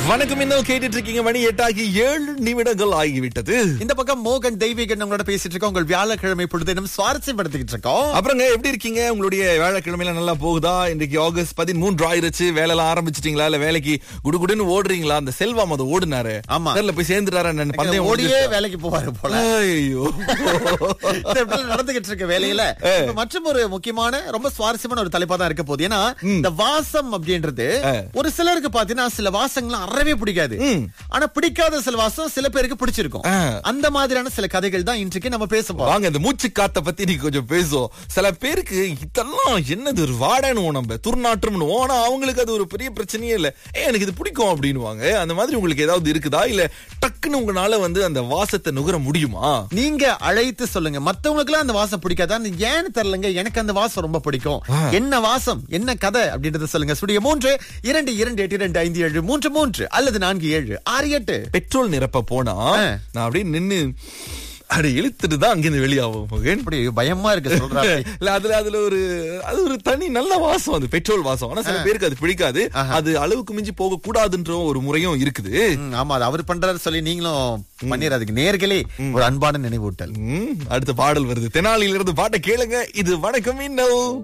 வணக்கம் இன்னும் கேட்டுட்டு இருக்கீங்க மணி எட்டாகி ஏழு நிமிடங்கள் ஆகிவிட்டது இந்த பக்கம் மோகன் தெய்வீகன் நம்மளோட பேசிட்டு இருக்கோம் உங்கள் வியாழக்கிழமை பொழுது நம்ம சுவாரஸ்யப்படுத்திக்கிட்டு இருக்கோம் அப்புறங்க எப்படி இருக்கீங்க உங்களுடைய வேலைக்கிழமையில நல்லா போகுதா இன்னைக்கு ஆகஸ்ட் பதிமூன்று ஆயிருச்சு வேலை எல்லாம் ஆரம்பிச்சிட்டீங்களா இல்ல வேலைக்கு குடுகுடுன்னு ஓடுறீங்களா அந்த செல்வம் அதை ஓடுனாரு ஆமா. தெரியல போய் சேர்ந்துட்டாரா என்னன்னு பந்தயம் ஓடியே முடிஞ்சிருச்சா? வேலைக்கு போவாரு போல ஐயோ இந்த இடத்துல நடந்துகிட்டு இருக்க வேலையில இப்ப மற்றும் ஒரு முக்கியமான ரொம்ப சுவாரஸ்யமான ஒரு தலைப்பா தான் இருக்க போகுது ஏன்னா இந்த வாசம் அப்படின்றது ஒரு சிலருக்கு பாத்தீங்கன்னா சில வாசங்கள்லாம் அறவே பிடிக்காது ஆனா பிடிக்காத சில வாசம் சில பேருக்கு பிடிச்சிருக்கும் ஆ. அந்த மாதிரியான சில கதைகள் தான் இன்றைக்கு நம்ம பேச போறோம் வாங்க இந்த மூச்சு காத்த பத்தி நீ கொஞ்சம் பேசுவோம் சில பேருக்கு இதெல்லாம் என்னது ஒரு வாடனுவோம் நம்ம துர்நாற்றம்னு ஆனா அவங்களுக்கு அது ஒரு பெரிய பிரச்சனையே இல்ல ஏ எனக்கு இது பிடிக்கும் அப்படின்னுவாங்க அந்த மாதிரி உங்களுக்கு ஏதாவது இருக்குதா இல்ல டக்குன்னு உங்களால வந்து அந்த வாசத்தை நுகர முடியுமா நீங்க அழைத்து சொல்லுங்க மத்தவங்களுக்கு எல்லாம் அந்த வாசம் பிடிக்காதா ஏன்னு தெரியலங்க எனக்கு அந்த வாசம் ரொம்ப பிடிக்கும் என்ன வாசம் என்ன கதை அப்படின்றத சொல்லுங்க ஸ்டுடியோ மூன்று இரண்டு இரண்டு எட்டு இரண்டு ஐந்து ஏழு மூன்று மூன்று அல்லது நான்கு ஏழு ஆறு எட்டு பெட்ரோல் நிரப்ப போனா நான் அப்படியே நின்னு அப்படி இழுத்துட்டு தான் அங்கிருந்து வெளியாகும் மகன் இப்படி பயமா இருக்கு சொல்றாங்க இல்ல அதுல அதுல ஒரு அது ஒரு தனி நல்ல வாசம் அது பெட்ரோல் வாசம் ஆனா சில பேருக்கு அது பிடிக்காது அது அளவுக்கு மிஞ்சி போக கூடாதுன்ற ஒரு முறையும் இருக்குது ம், ஆமா அது அவர் பண்றாரு சொல்லி நீங்களும் பண்ணிடாதீங்க நேர்களே ஒரு அன்பான நினைவூட்டல் ம், அடுத்த பாடல் வருது தெனாலியிலிருந்து பாட்டை கேளுங்க இது வணக்கம் இன்னும்